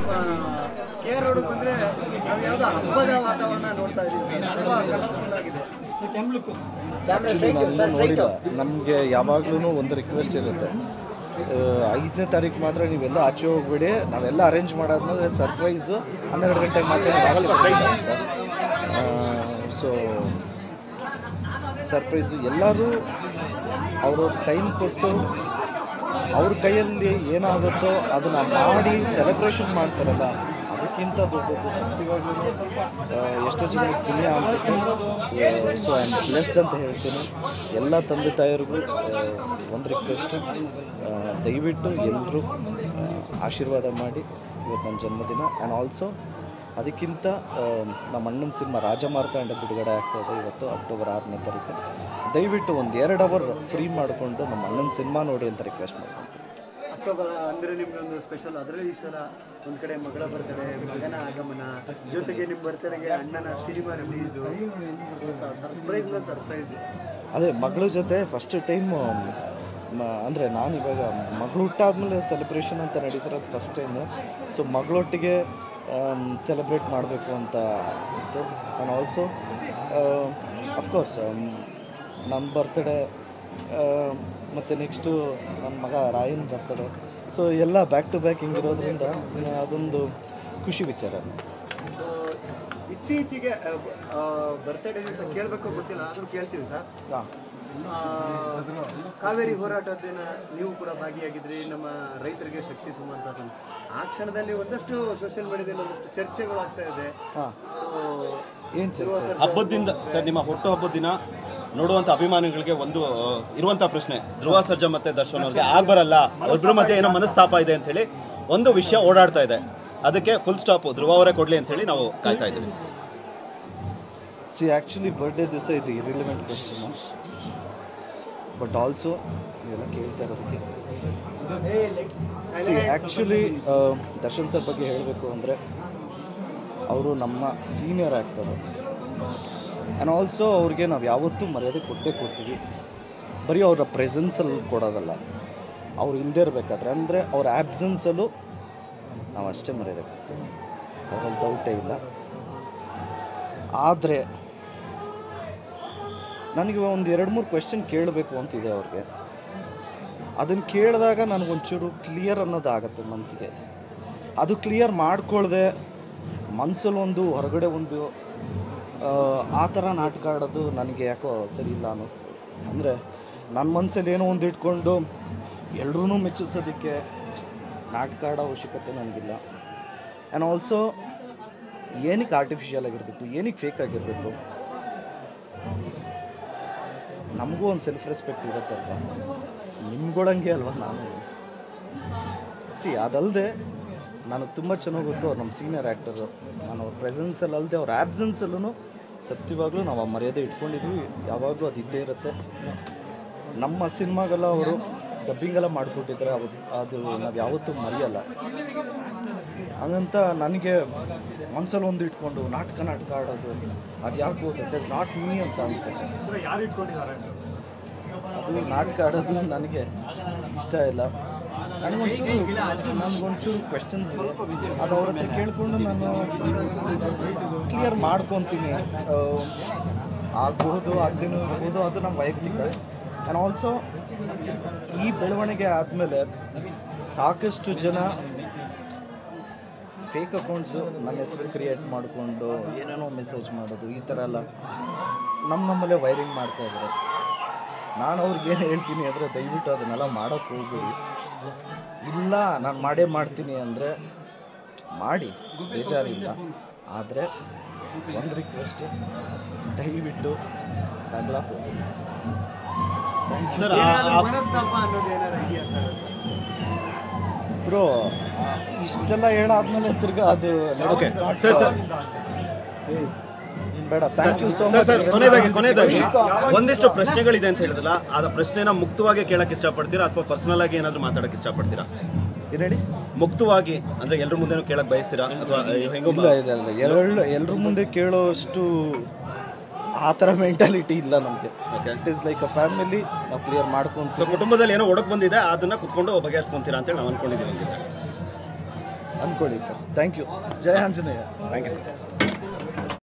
ನಮ್ಮ K R road ಬಂದ್ರೆ ನಾವು ಯಾವುದೋ ಹಬ್ಬದ ವಾತಾವರಣ ನೋಡ್ತಾ ಇದೀವಿ ತುಂಬಾ ಕಲರ್ಫುಲ್ ಆಗಿದೆ ಸೊ ಕೆಂಪ್ಲುಕ್ ಆ್ಯಕ್ಚುಲಿ ನಾನು ನೋಡಿಲ್ಲ ನಮಗೆ ಯಾವಾಗ್ಲೂ ಒಂದು ರಿಕ್ವೆಸ್ಟ್ ಇರುತ್ತೆ ಐದನೇ ತಾರೀಕು ಮಾತ್ರ ನೀವೆಲ್ಲ ಆಚೆ ಹೋಗ್ಬೇಡಿ ನಾವೆಲ್ಲ ಅರೇಂಜ್ ಮಾಡಾದ್ಮೇಲೆ ಸರ್ಪ್ರೈಸು ಹನ್ನೆರಡು ಗಂಟೆಗೆ ಮಾತ್ರ ನಾವು ಆಚೆ ಬರ್ತೀವಿ ಅಂತ ಸೊ ಸರ್ಪ್ರೈಸು ಎಲ್ಲರೂ ಅವರು ಟೈಮ್ ಕೊಟ್ಟು ಅವ್ರ ಕೈಯಲ್ಲಿ ಏನಾಗುತ್ತೋ ಅದನ್ನು ಮಾಡಿ ಸೆಲೆಬ್ರೇಷನ್ ಮಾಡ್ತಾರಲ್ಲ ಅದಕ್ಕಿಂತ ದೊಡ್ಡದು ಸತ್ಯವಾಗ್ಲೂ ಆ, ಎಷ್ಟೋ ಜನಕ್ಕೆ ಪುಣ್ಯ ಅನಿಸುತ್ತೆ ಸೊ ಐ ಆಮ್ ಬ್ಲೆಸ್ಡ್ ಅಂತ ಹೇಳ್ತೀನಿ ಎಲ್ಲ ತಂದೆ ತಾಯರಿಗೂ ಒಂದು ರಿಕ್ವೆಸ್ಟ್ ದಯವಿಟ್ಟು ಎಲ್ಲರೂ ಆಶೀರ್ವಾದ ಮಾಡಿ ಇವತ್ತು ನನ್ನ ಜನ್ಮದಿನ ಆ್ಯಂಡ್ ಆಲ್ಸೋ ಅದಕ್ಕಿಂತ ಆ, ನಮ್ಮ ಅಣ್ಣನ ಸಿನಿಮಾ ರಾಜಮಾರ್ತಾಂಡ ಬಿಡುಗಡೆ ಆಗ್ತಾ ಇದೆ ಇವತ್ತು ಅಕ್ಟೋಬರ್ ಆರನೇ ತಾರೀಕು ದಯವಿಟ್ಟು ಒಂದು ಎರಡು ಅವರ್ ಫ್ರೀ ಮಾಡಿಕೊಂಡು ನಮ್ಮ ಅಣ್ಣನ ಸಿನಿಮಾ ನೋಡಿ ಅಂತ ರಿಕ್ವೆಸ್ಟ್ ಮಾಡ್ಕೊತೀನಿ ಅಕ್ಟೋಬರ್ ಅಂದ್ರೆ ನಿಮ್ಗೆ ಒಂದು ಸ್ಪೆಷಲ್ ಅದರಲ್ಲಿ ಈ ಸಲ ಒಂದ್ ಕಡೆ ಮಗಳ ಬರ್ತಡೆ ಮಗನ ಆಗಮನ ಜೊತೆಗೆ ನಿಮ್ಮ ಬರ್ತಡೆಗೆ ಅಣ್ಣನ ಸಿನಿಮಾ ರಿಲೀಸು ಸರ್ಪ್ರೈಸ್ ನ ಸರ್ಪ್ರೈಸ್ ಅದೇ ಮಗಳ ಜೊತೆ ಫಸ್ಟ್ ಟೈಮ್ ಅಂದರೆ ನಾನು ಇವಾಗ ಮಗಳು ಹುಟ್ಟಾದ್ಮೇಲೆ ಸೆಲೆಬ್ರೇಷನ್ ಅಂತ ನಡೀತಿರೋದು ಫಸ್ಟ್ ಟೈಮು ಸೊ ಮಗಳೊಟ್ಟಿಗೆ ಸೆಲೆಬ್ರೇಟ್ ಮಾಡಬೇಕು ಅಂತ ಇತ್ತು ಆ್ಯಂಡ್ ಆಲ್ಸೋ ಅಫ್ಕೋರ್ಸ್ ನನ್ನ ಬರ್ತಡೇ ಮತ್ತು ನೆಕ್ಸ್ಟು ನನ್ನ ಮಗ ರಾಯನ್ ಬರ್ತಡೇ ಸೊ ಎಲ್ಲ ಬ್ಯಾಕ್ ಟು ಬ್ಯಾಕ್ ಹಿಂಗಿರೋದ್ರಿಂದ ಅದೊಂದು ಖುಷಿ ವಿಚಾರ ಸೊ ಇತ್ತೀಚೆಗೆ ಬರ್ತಡೇ ದಿವಸ ಕೇಳಬೇಕು ಗೊತ್ತಿಲ್ಲ ಆದ್ರೂ ಕೇಳ್ತೀವಿ ಸರ್ ಹಾಂ ಆ, ಕಾವೇರಿ ಹೋರಾಟದ ದಿನ ನೀವು ಕೂಡ ಭಾಗಿಯಾಗಿದ್ರಿ ನಮ್ಮ ರೈತರಿಗೆ ಶಕ್ತಿ ತುಂಬುವಂತ ಆ ಕ್ಷಣದಲ್ಲಿ ಒಂದಷ್ಟು ಸೋಷಿಯಲ್ ಮೀಡಿಯಾದಲ್ಲಿ ಒಂದಷ್ಟು ಚರ್ಚೆಗಳು ಆಗ್ತಾ ಇದೆ ಹಾಂ ಸೊ ಏನು ಚರ್ಚೆ ಹಬ್ಬದಿಂದ ಸರ್ ನಿಮ್ಮ ಹುಟ್ಟು ಹಬ್ಬದ ದಿನ ನೋಡುವಂತ ಅಭಿಮಾನಿಗಳಿಗೆ ಒಂದು ಆ, ಇರುವಂತ ಪ್ರಶ್ನೆ ಧ್ರುವ ಸರ್ಜಾ ಮತ್ತೆ ದರ್ಶನ್ ಅವ್ರಿಗೆ ಆಗ್ ಬರಲ್ಲ ಅವ್ರಿಬ್ರ ಮಧ್ಯೆ ಏನೋ ಮನಸ್ತಾಪ ಇದೆ ಅಂತ ಹೇಳಿ ಒಂದು ವಿಷಯ ಓಡಾಡ್ತಾ ಇದೆ ಅದಕ್ಕೆ ಫುಲ್ ಸ್ಟಾಪ್ ಧ್ರುವ ಅವರೇ ಕೊಡ್ಲಿ ಅಂತ ಹೇಳಿ ನಾವು ಕಾಯ್ತಾ ಇದ್ದೀವಿ ಸಿ ಆ್ಯಕ್ಚುಲಿ ಬರ್ಡೇ ದಿವಸ ಇದು ಇರಿಲಿವೆಂಟ್ ಕ್ವಶನ್ ಬಟ್ ಆಲ್ಸೋ ಇವೆಲ್ಲ ಕೇಳ್ತಾ ಇರೋದಕ್ಕೆ ಸಿ ಆ್ಯಕ್ಚುಲಿ ದರ್ಶನ್ ಸರ್ ಬಗ್ಗೆ ಹೇಳಬೇಕು ಅಂದರೆ ಅವರು ನಮ್ಮ ಸೀನಿಯರ್ ಆ್ಯಕ್ಟರು ಆ್ಯಂಡ್ ಆಲ್ಸೋ ಅವ್ರಿಗೆ ನಾವು ಯಾವತ್ತೂ ಮರ್ಯಾದೆ ಕೊಟ್ಟೇ ಕೊಡ್ತೀವಿ ಬರೀ ಅವರ ಪ್ರೆಸೆನ್ಸಲ್ಲಿ ಕೊಡೋದಲ್ಲ ಅವ್ರು ಇಲ್ಲದೇ ಇರಬೇಕಾದ್ರೆ ಅಂದರೆ ಅವ್ರ ಆ್ಯಬ್ಸೆನ್ಸಲ್ಲೂ ನಾವು ಅಷ್ಟೇ ಮರ್ಯಾದೆ ಕೊಡ್ತೀವಿ ಅದರಲ್ಲಿ ಡೌಟೇ ಇಲ್ಲ ಆದರೆ ನನಗೆ ಒಂದು ಎರಡು ಮೂರು ಕ್ವೆಶನ್ ಕೇಳಬೇಕು ಅಂತಿದೆ ಅವ್ರಿಗೆ ಅದನ್ನು ಕೇಳಿದಾಗ ನನಗೊಂಚೂರು ಕ್ಲಿಯರ್ ಅನ್ನೋದು ಆಗುತ್ತೆ ಮನಸ್ಸಿಗೆ ಅದು ಕ್ಲಿಯರ್ ಮಾಡ್ಕೊಳ್ದೆ ಮನಸ್ಸಲ್ಲಿ ಒಂದು ಹೊರಗಡೆ ಒಂದು ಆ, ಆ ಥರ ನಾಟಕ ಆಡೋದು ನನಗೆ ಯಾಕೋ ಸರಿ ಇಲ್ಲ ಅನ್ನಿಸ್ತು ಅಂದರೆ ನನ್ನ ಮನಸ್ಸಲ್ಲಿ ಏನೋ ಒಂದು ಇಟ್ಕೊಂಡು ಎಲ್ರೂ ಮೆಚ್ಚಿಸೋದಕ್ಕೆ ನಾಟಕ ಆಡೋ ಅವಶ್ಯಕತೆ ನನಗಿಲ್ಲ ಆ್ಯಂಡ್ ಆಲ್ಸೋ ಏನಕ್ಕೆ ಆರ್ಟಿಫಿಷಿಯಲ್ ಆಗಿರಬೇಕು ಏನಕ್ಕೆ ಫೇಕ್ ಆಗಿರಬೇಕು ನಮಗೂ ಒಂದು ಸೆಲ್ಫ್ ರೆಸ್ಪೆಕ್ಟ್ ಇರುತ್ತಲ್ವ ನಿಮ್ಗೊಳಂಗೆ ಅಲ್ವಾ ನಾನು ಸಿ ಅದಲ್ಲದೆ ನನಗೆ ತುಂಬ ಚೆನ್ನಾಗಿ ಗೊತ್ತು ಅವ್ರು ನಮ್ಮ ಸೀನಿಯರ್ ಆ್ಯಕ್ಟರು ನಾನು ಅವ್ರ ಪ್ರೆಸೆನ್ಸಲ್ಲಿ ಅಲ್ಲದೆ ಅವ್ರ ಆ್ಯಬ್ಸೆನ್ಸಲ್ಲೂ ಸತ್ಯವಾಗ್ಲೂ ನಾವು ಆ ಮರ್ಯಾದೆ ಇಟ್ಕೊಂಡಿದ್ವಿ ಯಾವಾಗಲೂ ಅದು ಇದ್ದೇ ಇರುತ್ತೆ ನಮ್ಮ ಸಿನಿಮಾಗೆಲ್ಲ ಅವರು ಡಬ್ಬಿಂಗೆಲ್ಲ ಮಾಡಿಕೊಟ್ಟಿದ್ದಾರೆ ಅವತ್ತು ಅದು ನಾವು ಯಾವತ್ತೂ ಮರೆಯಲ್ಲ ಹಂಗಂತ ನನಗೆ ಮನ್ಸಲ್ಲಿ ಒಂದು ಇಟ್ಕೊಂಡು ನಾಟಕ ನಾಟಕ ಆಡೋದು ಅದು ಯಾಕೋ ದಟ್ ಇಸ್ ನಾಟ್ ಮೀ ಅಂತ ಅನ್ಸುತ್ತೆ ಅದು ನಾಟಕ ಆಡೋದು ನನಗೆ ಇಷ್ಟ ಇಲ್ಲ ನನಗೊಂಚೂರು ನನಗೊಂಚೂರು ಕ್ವೆಶನ್ಸ್ ಇದೆ ಅದು ಅವ್ರ ಹತ್ರ ಕೇಳಿಕೊಂಡು ನಾನು ಕ್ಲಿಯರ್ ಮಾಡ್ಕೊತೀನಿ ಆ, ಆಗ್ಬೋದು ಆಗದೇನೂ ಇರ್ಬೋದು ಅದು ನಮ್ಮ ವೈಯಕ್ತಿಕ ಆ್ಯಂಡ್ ಆಲ್ಸೋ ಈ ಬೆಳವಣಿಗೆ ಆದಮೇಲೆ ಸಾಕಷ್ಟು ಜನ ಫೇಕ್ ಅಕೌಂಟ್ಸು ನನ್ನ ಹೆಸರು ಕ್ರಿಯೇಟ್ ಮಾಡಿಕೊಂಡು ಏನೇನೋ ಮೆಸೇಜ್ ಮಾಡೋದು ಈ ಥರ ಎಲ್ಲ ನಮ್ಮ ನಮ್ಮಲ್ಲೇ ವೈರಿಂಗ್ ಮಾಡ್ತಾ ಇದ್ದಾರೆ ನಾನು ಅವ್ರಿಗೆ ಏನು ಹೇಳ್ತೀನಿ ಅಂದರೆ ದಯವಿಟ್ಟು ಅದನ್ನೆಲ್ಲ ಮಾಡೋಕ್ಕೆ ಹೋಗ್ಬೇಡಿ ಇಲ್ಲ ನಾನು ಮಾಡೇ ಮಾಡ್ತೀನಿ ಅಂದರೆ ಮಾಡಿ ಬೇಜಾರಿಲ್ಲ ಆದರೆ ಒಂದು ರಿಕ್ವೆಸ್ಟು ದಯವಿಟ್ಟು ತಗ್ಲಾಕ್ ಹೋಗಿ ಸರ್ ಮನಸ್ತಾಪ ಅನ್ನೋದು ಏನಾರ ಇದೆಯಾ ಸರ್ ಬ್ರೋ ಇಷ್ಟೆಲ್ಲ ಹೇಳಾದ್ಮೇಲೆ ತಿರ್ಗಾ ಅದು ಓಕೆ ಸರ್ ಸರ್ ಬೇಡ thank you so sir much sir ಕೊನೆಯದಾಗಿ ಕೊನೆಯದಾಗಿ ಒಂದಿಷ್ಟು ಪ್ರಶ್ನೆಗಳಿದೆ ಅಂತ ಹೇಳಿದ್ರಲ್ಲ ಆ ಪ್ರಶ್ನೆನ ಮುಕ್ತವಾಗಿ ಕೇಳಕ್ ಇಷ್ಟಪಡ್ತೀರಾ ಅಥವಾ ಪರ್ಸನಲ್ ಆಗಿ ಏನಾದ್ರು ಮಾತಾಡಕ್ ಇಷ್ಟಪಡ್ತೀರಾ ಹೇಳಿ ಮುಕ್ತವಾಗಿ ಅಂದ್ರೆ ಎಲ್ರ ಮುಂದೆನೂ ಕೇಳಕ್ ಬಯಸ್ತೀರಾ ಅಥವಾ ಹೆಂಗೋ ಇಲ್ಲ ಇಲ್ಲ ಇಲ್ಲ ಎರಡು ಎಲ್ರ ಮುಂದೆ ಕೇಳೋಷ್ಟು ಆ ಥರ ಮೆಂಟಾಲಿಟಿ ಇಲ್ಲ ನಮಗೆ Okay. It is like a family ನಾವು ಕ್ಲಿಯರ್ ಸೊ ಮಾಡ್ಕೊಂತೀವಿ ಕುಟುಂಬದಲ್ಲಿ ಏನೋ ಒಡಕ್ ಬಂದಿದೆ ಅದನ್ನ ಕುತ್ಕೊಂಡು ಬಗೆಹರಿಸ್ಕೊಂತೀರಾ ಅಂತೇಳಿ ನಾವು ಅನ್ಕೊಂಡಿದ್ದೀವಿ ಹಂಗಿದ್ರೆ ಅಂದ್ಕೊಳ್ಳಿ thank you Jaya Anjaneya thank you sir